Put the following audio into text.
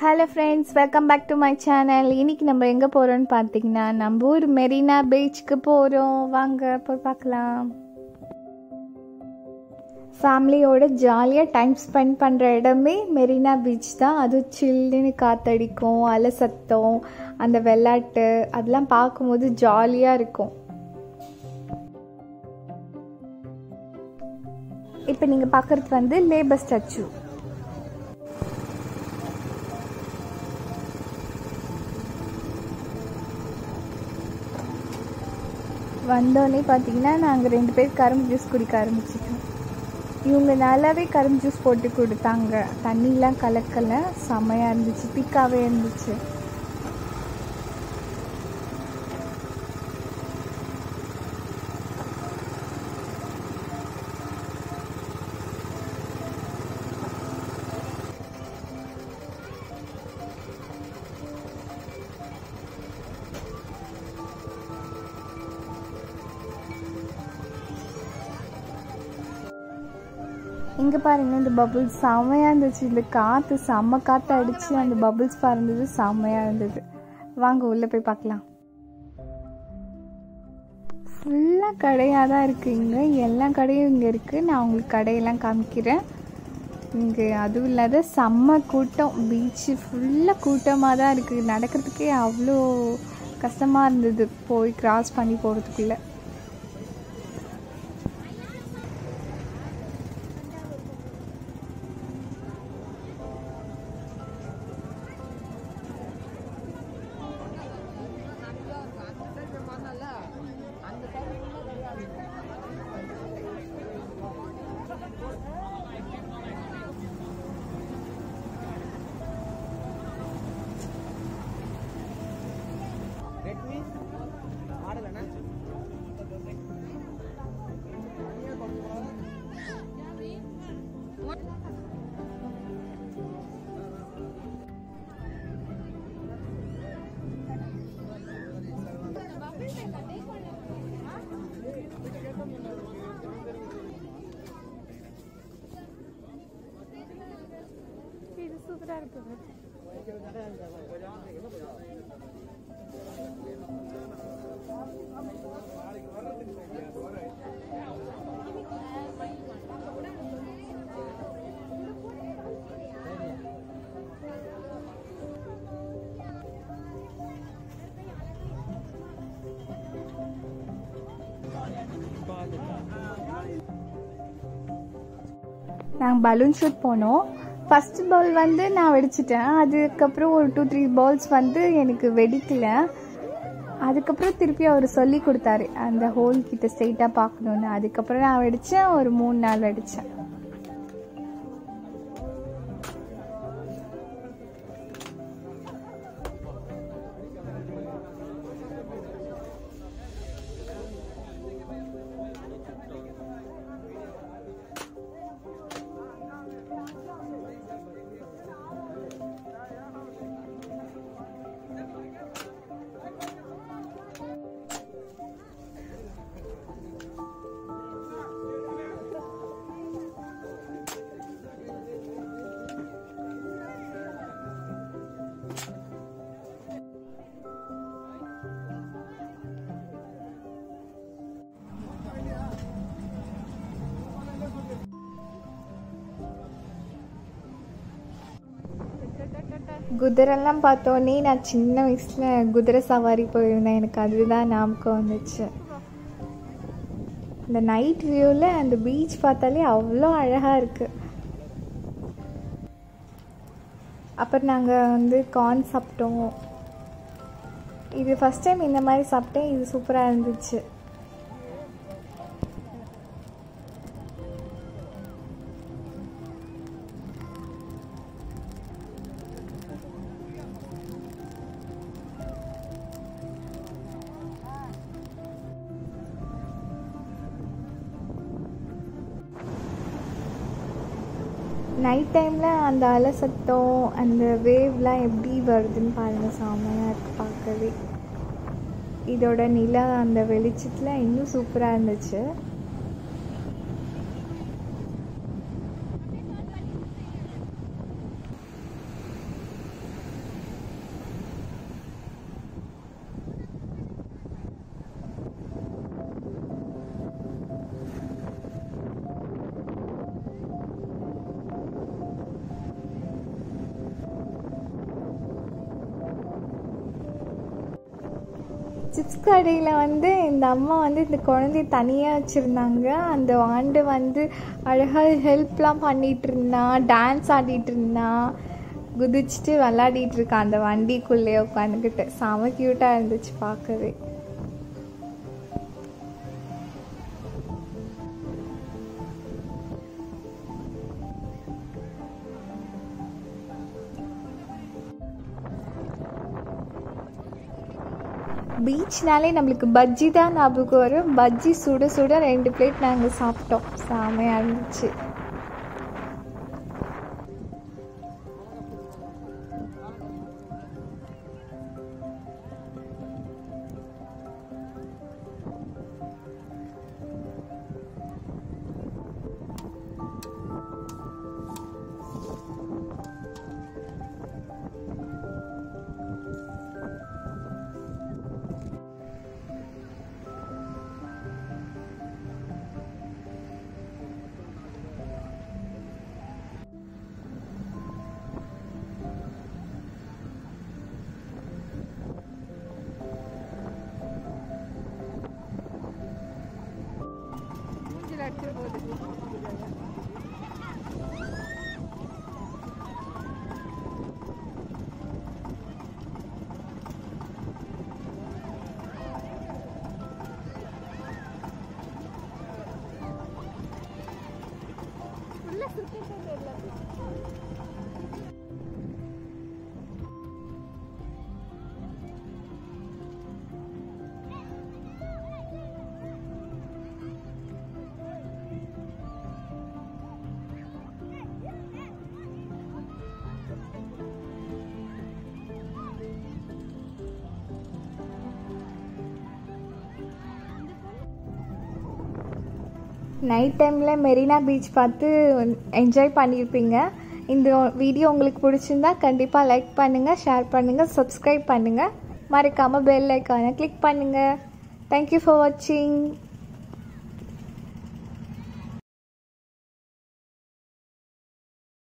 hello friends welcome back to my channel இன்னைக்கு நம்ம எங்கே போகிறோம்னு பார்த்தீங்கன்னா நம்ம ஊர் மெரினா பீச்சுக்கு போகிறோம் வாங்க போய் பார்க்கலாம் ஃபேமிலியோட ஜாலியாக டைம் ஸ்பெண்ட் பண்ணுற இடமே மெரினா பீச் தான் அதுவும் சில்லுன்னு காத்தடிக்கும் அலை சத்தம் அந்த விளாட்டு அதெல்லாம் பார்க்கும்போது ஜாலியாக இருக்கும் இப்போ நீங்கள் பார்க்குறது வந்து லேபர் ஸ்டாச்சு வந்தோடனே பார்த்தீங்கன்னா நாங்கள் ரெண்டு பேர் கரும்பு ஜூஸ் குடிக்க ஆரம்பிச்சிட்டோம் இவங்க நல்லாவே கரும்பு ஜூஸ் போட்டு கொடுத்தாங்க தண்ணிலாம் கலக்கலை செம்மையாக இருந்துச்சு திக்காகவே இருந்துச்சு இங்கே பாருங்க இந்த பபுள்ஸ் செம்மையாக இருந்துச்சு இந்த காற்று செம்ம காற்று அடித்து அந்த பபுள்ஸ் பறந்தது செம்மையாக இருந்தது வாங்க உள்ளே போய் பார்க்கலாம் ஃபுல்லாக கடையாக தான் இருக்குது இங்கே எல்லா கடையும் இங்கே இருக்குது நான் உங்களுக்கு கடையெல்லாம் காமிக்கிறேன் இங்கே அதுவும் இல்லாத செம்ம கூட்டம் பீச்சு ஃபுல்லாக கூட்டமாக தான் இருக்குது நடக்கிறதுக்கே அவ்வளோ கஷ்டமாக இருந்தது போய் கிராஸ் பண்ணி போகிறதுக்குள்ளே ரெட்மி மாடல் என்ன இது சூப்பராக இருக்குது நாங்கள் பலூன் ஷூட் போனோம் ஃபர்ஸ்ட் பால் வந்து நான் வெடிச்சிட்டேன் அதுக்கப்புறம் ஒரு டூ த்ரீ பால்ஸ் வந்து எனக்கு வெடிக்கல அதுக்கப்புறம் திருப்பி அவர் சொல்லி கொடுத்தாரு அந்த ஹோல் கிட்ட ஸ்ட்ரெயிட்டாக பார்க்கணுன்னு அதுக்கப்புறம் நான் வெடித்தேன் ஒரு மூணு நாள் வெடித்தேன் குதிரைலாம் பார்த்தோன்னே நான் சின்ன வயசில் குதிரை சவாரி போயிருந்தேன் எனக்கு அதுதான் ஞாபகம் வந்துச்சு இந்த நைட் வியூவில் அந்த பீச் பார்த்தாலே அவ்வளோ அழகாக இருக்குது அப்புறம் நாங்கள் வந்து கார்ன் சாப்பிட்டோம் இது ஃபஸ்ட் டைம் இந்த மாதிரி சாப்பிட்டேன் இது சூப்பராக இருந்துச்சு நைட் டைமில் அந்த அலை சத்தம் அந்த வேவ்லாம் எப்படி வருதுன்னு பாருங்கள் செம்மையாக இருக்குது பார்க்கவே இதோட நிலா அந்த வெளிச்சத்தில் இன்னும் சூப்பராக இருந்துச்சு சிப்ஸ் கடையில் வந்து இந்த அம்மா வந்து இந்த குழந்தைய தனியாக வச்சுருந்தாங்க அந்த ஆண்டு வந்து அழகாக ஹெல்ப்லாம் பண்ணிகிட்டு இருந்தான் டான்ஸ் ஆடிட்டு இருந்தான் குதிச்சுட்டு விளாடிட்டு இருக்கான் அந்த வண்டிக்குள்ளேயே உட்காந்துக்கிட்டு செம க்யூட்டாக இருந்துச்சு பார்க்கவே பீச்னாலே நம்மளுக்கு பஜ்ஜி தான் ஞாபகம் வரும் பஜ்ஜி சுட சுட ரெண்டு பிளேட் நாங்கள் சாப்பிட்டோம் செமையாக இருந்துச்சு நைட் டைமில் மெரினா பீச் பார்த்து என்ஜாய் பண்ணியிருப்பீங்க இந்த வீடியோ உங்களுக்கு பிடிச்சிருந்தா கண்டிப்பாக லைக் பண்ணுங்கள் ஷேர் பண்ணுங்கள் சப்ஸ்கிரைப் பண்ணுங்கள் மறக்காமல் பெல் ஐக்கானை கிளிக் பண்ணுங்கள் தேங்க்யூ ஃபார் வாட்சிங்